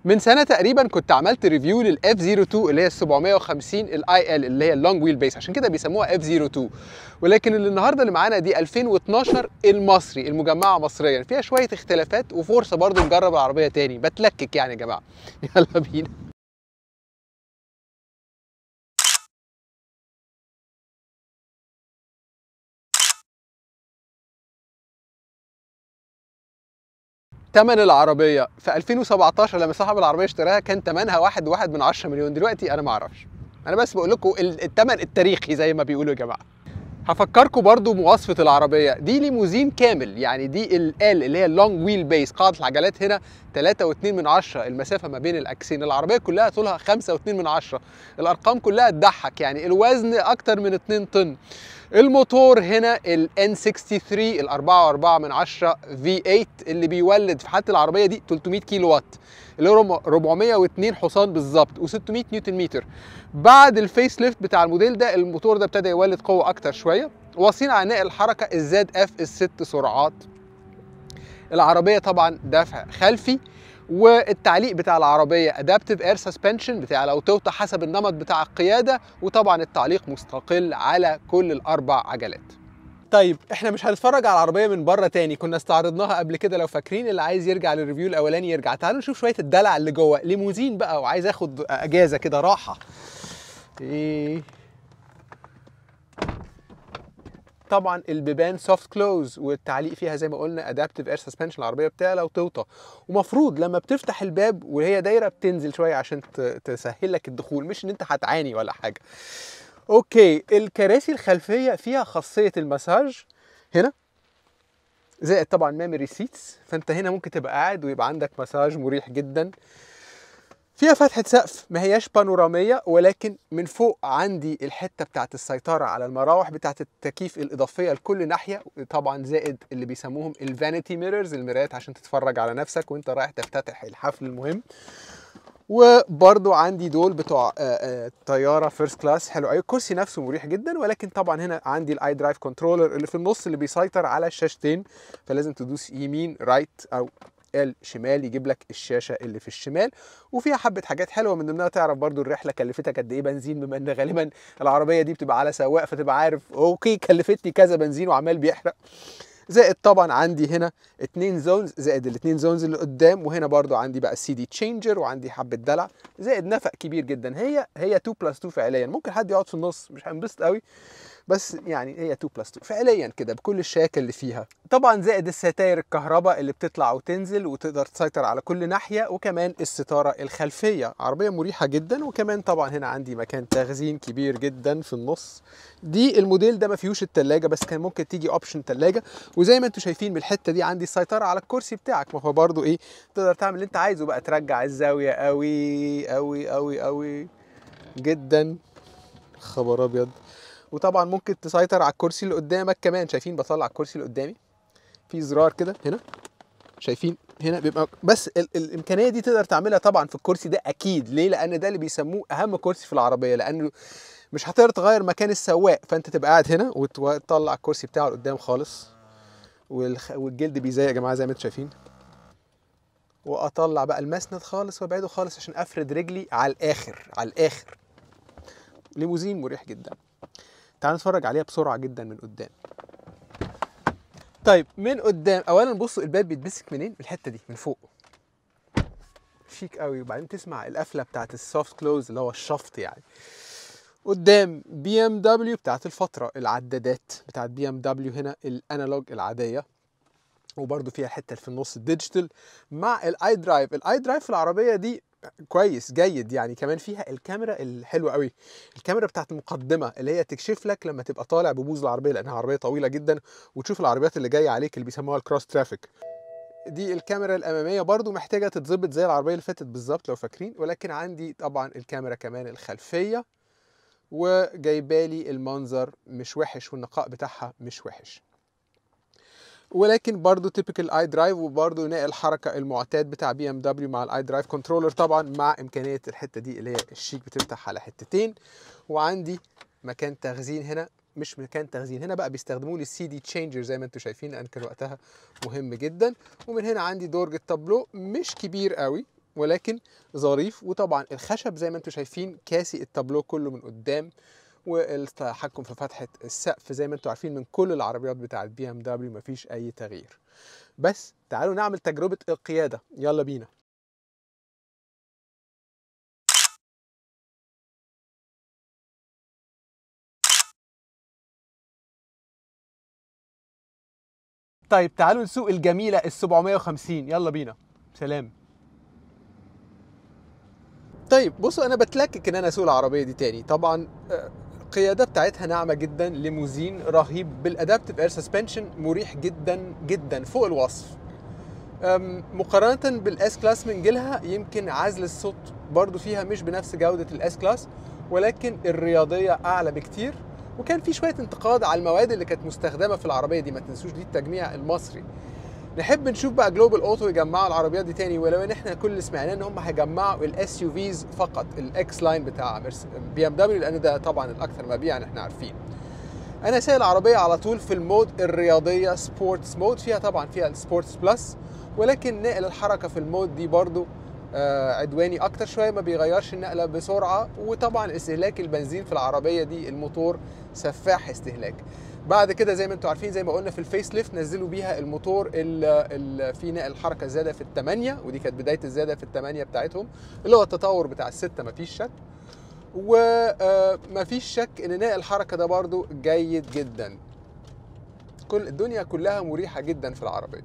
من سنه تقريبا كنت عملت ريفيو للاف 02 اللي هي ال 750 الاي ال اللي هي اللونج ويل بيس عشان كده بيسموها اف 02 ولكن اللي النهارده اللي معانا دي 2012 المصري المجمعه مصريا فيها شويه اختلافات وفرصه برضو نجرب العربيه تاني بتلكك يعني يا جماعه يلا بينا تمن العربية في 2017 لما صاحب العربية اشتراها كان تمنها واحد واحد من 10 مليون دلوقتي أنا ما أعرفش أنا بس بقول لكم التمن التاريخي زي ما بيقولوا يا جماعة هفكركم برضو مواصفة العربية دي ليموزين كامل يعني دي ال L اللي هي اللونج ويل بيس قاعدة العجلات هنا 3 و2 من 10 المسافة ما بين الأكسين العربية كلها طولها 5 و2 من 10 الأرقام كلها تضحك يعني الوزن أكتر من 2 طن الموتور هنا ال N63 ال 4.4 من 10 V8 اللي بيولد في حالة العربية دي 300 كيلو وات اللي هو 402 حصان بالظبط و600 نيوتن متر بعد الفيس ليفت بتاع الموديل ده الموتور ده ابتدى يولد قوة أكتر شوية واصلين على نقل الحركة الزاد اف الست سرعات العربية طبعا دفع خلفي والتعليق بتاع العربيه ادابتيف اير سسبنشن بتاع لو توطى حسب النمط بتاع القياده وطبعا التعليق مستقل على كل الاربع عجلات طيب احنا مش هنتفرج على العربيه من بره تاني كنا استعرضناها قبل كده لو فاكرين اللي عايز يرجع للريفيو الاولاني يرجع تعالوا نشوف شويه الدلع اللي جوه ليموزين بقى وعايز اخد اجازه كده راحه ايه طبعا البيبان سوفت كلوز والتعليق فيها زي ما قلنا ادابتيف اير سسبنشن العربيه بتعلى وتوطى ومفروض لما بتفتح الباب وهي دايره بتنزل شويه عشان تسهل لك الدخول مش ان انت هتعاني ولا حاجه اوكي الكراسي الخلفيه فيها خاصيه المساج هنا زائد طبعا ميموري سيتس فانت هنا ممكن تبقى قاعد ويبقى عندك مساج مريح جدا فيها فتحة سقف ما هياش بانورامية ولكن من فوق عندي الحتة بتاعت السيطرة على المراوح بتاعت التكييف الإضافية لكل ناحية طبعا زائد اللي بيسموهم الفانيتي ميررز المرايات عشان تتفرج على نفسك وانت رايح تفتتح الحفل المهم وبرضو عندي دول بتوع طياره فيرست كلاس حلو قوي الكرسي نفسه مريح جدا ولكن طبعا هنا عندي الاي درايف كنترولر اللي في النص اللي بيسيطر على الشاشتين فلازم تدوس يمين رايت او ال شمال يجيب لك الشاشه اللي في الشمال وفيها حبه حاجات حلوه من ضمنها تعرف برضو الرحله كلفتك قد ايه بنزين بما ان غالبا العربيه دي بتبقى على سواق فتبقى عارف اوكي كلفتني كذا بنزين وعمال بيحرق زائد طبعا عندي هنا اتنين زونز زائد الاتنين زونز اللي قدام وهنا برضو عندي بقى السي دي تشينجر وعندي حبه دلع زائد نفق كبير جدا هي هي 2 بلس 2 فعليا ممكن حد يقعد في النص مش هينبسط قوي بس يعني هي 2 بلس 2 فعليا كده بكل الشياكه اللي فيها طبعا زائد الستاير الكهرباء اللي بتطلع وتنزل وتقدر تسيطر على كل ناحيه وكمان الستاره الخلفيه عربيه مريحه جدا وكمان طبعا هنا عندي مكان تخزين كبير جدا في النص دي الموديل ده ما فيهوش التلاجة بس كان ممكن تيجي اوبشن تلاجة وزي ما انتم شايفين من الحته دي عندي السيطره على الكرسي بتاعك ما هو برضو ايه تقدر تعمل اللي انت عايزه بقى ترجع الزاويه قوي قوي قوي قوي جدا خبر ابيض وطبعا ممكن تسيطر على الكرسي اللي قدامك كمان شايفين بطلع الكرسي اللي قدامي في زرار كده هنا شايفين هنا بيبقى بس ال الامكانيه دي تقدر تعملها طبعا في الكرسي ده اكيد ليه لان ده اللي بيسموه اهم كرسي في العربيه لانه مش هتقدر تغير مكان السواق فانت تبقى قاعد هنا وتطلع الكرسي بتاعه لقدام خالص والخ... والجلد بيزيق يا جماعه زي ما انتم شايفين واطلع بقى المسند خالص وابعده خالص عشان افرد رجلي على الاخر على الاخر ليموزين مريح جدا تعال نتفرج عليها بسرعه جدا من قدام طيب من قدام اولا بصوا الباب بيتمسك منين من الحته دي من فوق شيك قوي وبعدين تسمع القفله بتاعت السوفت كلوز اللي هو الشفط يعني قدام بي ام دبليو بتاعت الفتره العدادات بتاعت بي ام دبليو هنا الانالوج العاديه وبرده فيها الحته اللي في النص الديجيتال مع الاي درايف الاي درايف في العربيه دي كويس جيد يعني كمان فيها الكاميرا الحلوه قوي الكاميرا بتاعت المقدمه اللي هي تكشف لك لما تبقى طالع ببوز العربيه لانها عربيه طويله جدا وتشوف العربيات اللي جايه عليك اللي بيسموها الكروس ترافيك دي الكاميرا الاماميه برضو محتاجه تتظبط زي العربيه اللي فاتت بالظبط لو فاكرين ولكن عندي طبعا الكاميرا كمان الخلفيه وجايبالي المنظر مش وحش والنقاء بتاعها مش وحش ولكن برضو تيبيكال اي درايف وبرضو نقل الحركه المعتاد بتاع بي ام دبليو مع الاي درايف كنترولر طبعا مع امكانيه الحته دي اللي هي الشيك بتفتح على حتتين وعندي مكان تخزين هنا مش مكان تخزين هنا بقى بيستخدموه للسي دي تشينجر زي ما انتم شايفين لان كان وقتها مهم جدا ومن هنا عندي درج التابلو مش كبير قوي ولكن ظريف وطبعا الخشب زي ما انتم شايفين كاسي التابلو كله من قدام والتحكم في فتحه السقف زي ما انتم عارفين من كل العربيات بتاعت بي ام دبليو مفيش اي تغيير بس تعالوا نعمل تجربه القياده يلا بينا طيب تعالوا نسوق الجميله ال 750 يلا بينا سلام طيب بصوا انا بتلكك ان انا اسوق العربيه دي تاني طبعا آه، القياده بتاعتها ناعمه جدا ليموزين رهيب بالادابتيف اير سسبنشن مريح جدا جدا فوق الوصف أم، مقارنة بالاس كلاس من جيلها يمكن عزل الصوت برضو فيها مش بنفس جودة الاس كلاس ولكن الرياضية اعلى بكتير وكان في شوية انتقاد على المواد اللي كانت مستخدمة في العربية دي ما تنسوش دي التجميع المصري نحب نشوف بقى جلوبال اوتو يجمعوا العربيات دي تاني ولو ان احنا كل اللي سمعناه ان هم هيجمعوا الاس يو فيز فقط الاكس لاين بتاع بي ام دبليو لان ده طبعا الاكثر مبيعا احنا عارفين انا سايق العربيه على طول في المود الرياضيه سبورتس مود فيها طبعا فيها السبورتس بلس ولكن نقل الحركه في المود دي برضو آه، عدواني اكتر شويه ما بيغيرش النقله بسرعه وطبعا استهلاك البنزين في العربيه دي الموتور سفاح استهلاك بعد كده زي ما انتم عارفين زي ما قلنا في الفيس ليفت نزلوا بيها الموتور اللي في نقل الحركه زياده في الثمانيه ودي كانت بدايه الزياده في الثمانيه بتاعتهم اللي هو التطور بتاع السته مفيش شك ومفيش شك ان نقل الحركه ده برضو جيد جدا كل الدنيا كلها مريحه جدا في العربيه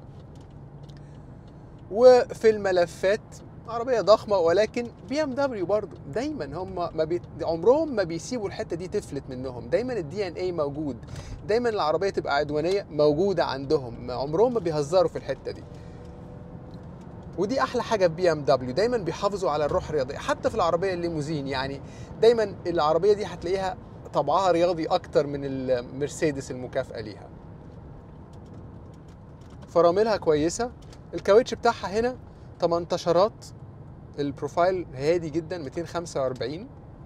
وفي الملفات عربية ضخمة ولكن بي ام دبليو برضه دايما هم ما بي... عمرهم ما بيسيبوا الحتة دي تفلت منهم دايما الدي ان اي موجود دايما العربية تبقى عدوانية موجودة عندهم عمرهم ما بيهزروا في الحتة دي ودي احلى حاجه في بي ام دبليو دايما بيحافظوا على الروح الرياضيه حتى في العربيه الليموزين يعني دايما العربيه دي هتلاقيها طبعها رياضي اكتر من المرسيدس المكافئه ليها فراملها كويسه الكاوتش بتاعها هنا 18 البروفايل هادي جدا 245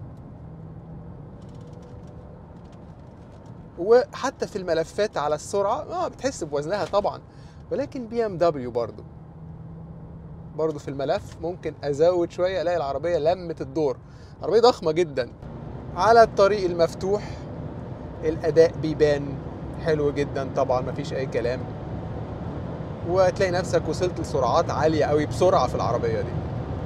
وحتى في الملفات على السرعه اه بتحس بوزنها طبعا ولكن بي ام دبليو برضه برضه في الملف ممكن ازود شويه الاقي العربيه لمت الدور عربيه ضخمه جدا على الطريق المفتوح الاداء بيبان حلو جدا طبعا مفيش اي كلام وهتلاقي نفسك وصلت لسرعات عاليه قوي بسرعه في العربيه دي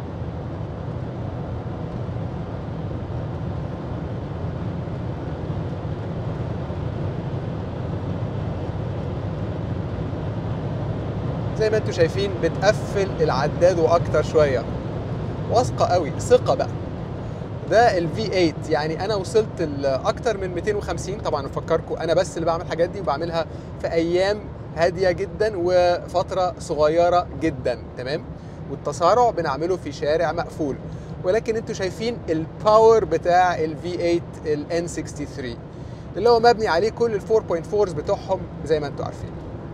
زي ما انتم شايفين بتقفل العداد واكتر شويه واثقه قوي ثقه بقى ده ال V8 يعني انا وصلت لاكتر من 250 طبعا افكركم انا بس اللي بعمل الحاجات دي وبعملها في ايام هاديه جدا وفتره صغيره جدا تمام والتسارع بنعمله في شارع مقفول ولكن انتوا شايفين الباور بتاع ال V8 ال N63 اللي هو مبني عليه كل ال 4.4s بتوعهم زي ما انتوا عارفين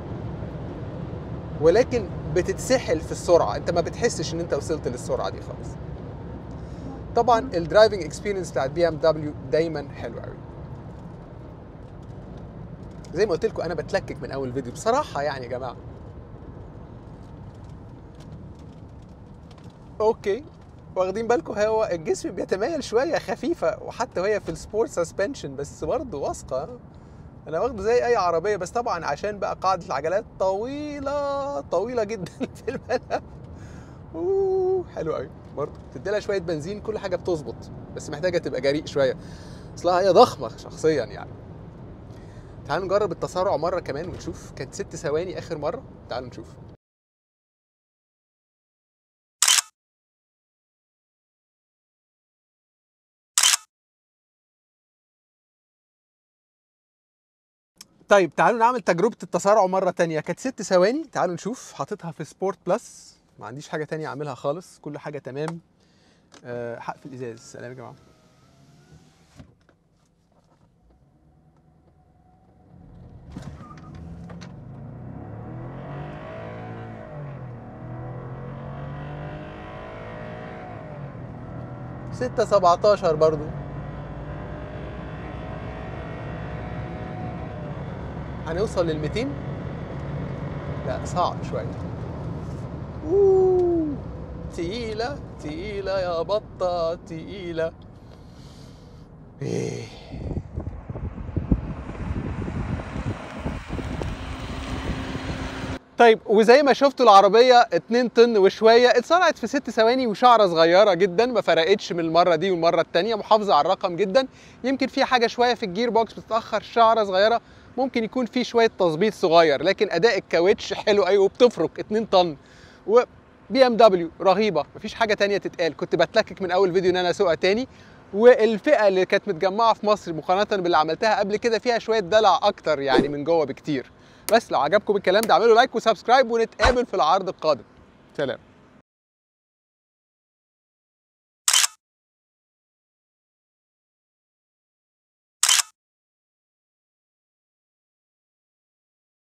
ولكن بتتسحل في السرعه انت ما بتحسش ان انت وصلت للسرعه دي خالص طبعا الدرايفنج اكسبيرينس بتاعت بي ام دبليو دايما حلو قوي زي ما قلت لكم انا بتلكك من اول فيديو بصراحه يعني يا جماعه اوكي واخدين بالكم هو الجسم بيتميل شويه خفيفه وحتى وهي في السبورت سسبنشن بس برضه واثقه انا واخده زي اي عربيه بس طبعا عشان بقى قاعده العجلات طويله طويله جدا في الملف اوه حلو قوي برضه تدي لها شويه بنزين كل حاجه بتظبط بس محتاجه تبقى جريء شويه اصلها هي ضخمه شخصيا يعني تعالوا نجرب التسارع مره كمان ونشوف كانت ست ثواني اخر مره تعالوا نشوف طيب تعالوا نعمل تجربة التسارع مرة تانية كانت ست ثواني تعالوا نشوف حاططها في سبورت بلس ما عنديش حاجة تانية أعملها خالص كل حاجة تمام أه هقفل الإزاز سلام يا جماعة ستة سبعتاشر برضو هنوصل لل 200 لا صعب شويه أوه. تقيلة تقيلة يا بطة تقيلة إيه. طيب وزي ما شفتوا العربية 2 طن وشوية اتصنعت في 6 ثواني وشعرة صغيرة جدا ما فرقتش من المرة دي والمرة التانية محافظة على الرقم جدا يمكن في حاجة شوية في الجير بوكس بتتأخر شعرة صغيرة ممكن يكون في شوية تظبيط صغير لكن أداء الكاوتش حلو أيوه وبتفرك 2 طن و بي ام دبليو رهيبة مفيش حاجة تانية تتقال كنت بتلكك من أول فيديو إن أنا أسوقها تاني والفئة اللي كانت متجمعة في مصر مقارنة باللي عملتها قبل كده فيها شوية دلع أكتر يعني من جوه بكتير بس لو عجبكم الكلام ده اعملوا لايك وسبسكرايب ونتقابل في العرض القادم سلام